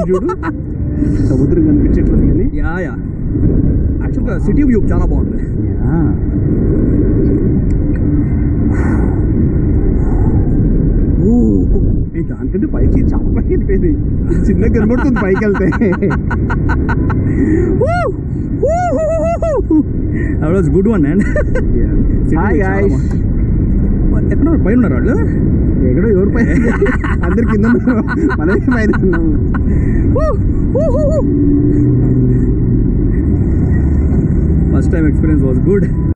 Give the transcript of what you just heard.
చూడు సముద్రం కనిపించట్లేదు కానీ యా యా యాక్చువల్గా సిటీ వ్యూ చాలా బాగుంది యా. ఓ, ఏ దానికంటే పైకి చాలా పైకి వెళ్ళిపోయింది చిన్నగా కనబడుతుంది పైకి వెళ్తే that was good one and hi guys ఎక్కడ ఉన్నారు? పైన ఉన్నారు వాళ్ళు ఎక్కడో ఎవరు పైన అందరు కింద ఉన్నారు మనమే పైన ఉన్నాము first time experience was good